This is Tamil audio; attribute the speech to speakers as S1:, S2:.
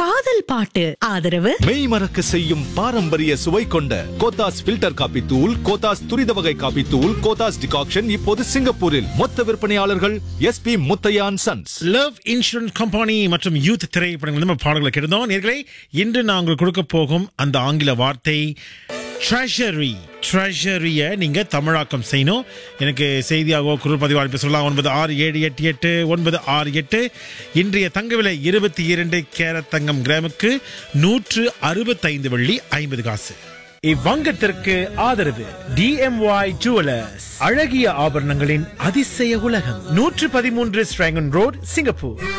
S1: காதல் பாட்டு ஆதரவு
S2: மெய் மறக்க செய்யும் பாரம்பரிய சுவை கொண்ட கோத்தாஸ் ஃபில்டர் காபி தூள் கோத்தாஸ் துரித வகை காபி தூள் கோத்தாஸ் டிகாக்ஷன் இப்போது சிங்கப்பூரில் மொத்த விற்பனையாளர்கள் SP Muthaiyan sons
S3: love insurance company மற்றும் யூத் திரைப்படங்கள் நம்ம பாடல்களை கேட்டோம் நேர்களே இன்று நாங்கள் கொடுக்க போகும் அந்த ஆங்கில வார்த்தை ட்ரெஷரி ட்ரெஷரியை நீங்கள் தமிழாக்கம் செய்யணும் எனக்கு செய்தியாகவோ குரல் பதிவு அனுப்பி சொல்லலாம் ஒன்பது ஆறு ஏழு எட்டு எட்டு ஒன்பது ஆறு எட்டு இன்றைய தங்க விலை இருபத்தி இரண்டு கேரட் தங்கம் கிராமுக்கு நூற்று அறுபத்தைந்து வெள்ளி ஐம்பது காசு இவ்வங்கத்திற்கு ஆதரவு டிஎம்ஒய் ஜுவலர்ஸ் அழகிய ஆபரணங்களின் அதிசய உலகம் நூற்று பதிமூன்று ஸ்ட்ராங்கன் ரோட் சிங்கப்பூர்